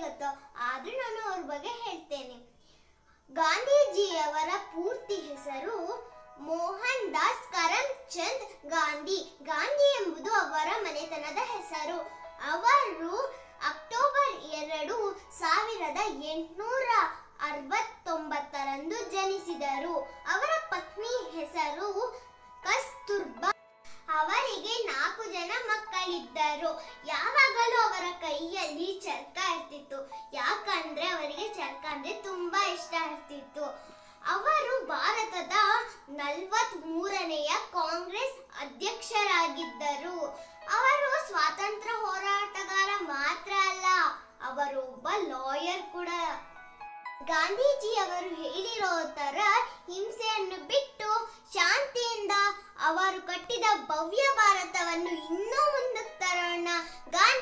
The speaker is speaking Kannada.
ಗೊತ್ತು ಆದ್ರೂ ನಾನು ಅವ್ರ ಬಗ್ಗೆ ಹೇಳ್ತೇನೆ ಗಾಂಧೀಜಿಯವರ ಪೂರ್ತಿ ಹೆಸರು ಮೋಹನ್ ದಾಸ್ ಕರಮ್ಚಂದ್ ಗಾಂಧಿ ಗಾಂಧಿ ಎಂಬುದು ಅವರ ಮನೆತನದ ಹೆಸರು ಅವರು ಅಕ್ಟೋಬರ್ ಎರಡು ಸಾವಿರದ ಎಂಟುನೂರ ಅರವತ್ತೊಂಬತ್ತರಂದು ಜನಿಸಿದರು ಅವರ ಪತ್ನಿ ಹೆಸರು ಕಸ್ತೂರ್ಬಾ ಅವರಿಗೆ ನಾಲ್ಕು ಜನ ಮಕ್ಕಳಿದ್ದರು ಯಾವಾಗಲೂ ಅವರ ಕೈಯಲ್ಲಿ ಚರ್ಕ ಇರ್ತಿತ್ತು ಯಾಕಂದ್ರೆ ಅವರಿಗೆ ಚರ್ಕ ಅಂದ್ರೆ ತುಂಬಾ ಇಷ್ಟ ಇರ್ತಿತ್ತು ಅವರು ಭಾರತದ ನಲವತ್ತ್ ಮೂರನೆಯ ಕಾಂಗ್ರೆಸ್ ಅಧ್ಯಕ್ಷರಾಗಿದ್ದರು ಅವರು ಸ್ವಾತಂತ್ರ್ಯ ಹೋರಾಟಗಾರ ಮಾತ್ರ ಅಲ್ಲ ಅವರು ಒಬ್ಬ ಲಾಯರ್ ಕೂಡ ಗಾಂಧೀಜಿ ಅವರು ಹೇಳಿರೋ ತರ ಹಿಂಸೆಯನ್ನು ಬಿಟ್ಟು ಶಾಂತಿಯಿಂದ ಅವರು ಕಟ್ಟಿದ ಭವ್ಯ ಭಾರತವನ್ನು ಇನ್ನೂ ಮುಂದಕ್ಕೆ ತರೋಣ ಗಾಂಧಿ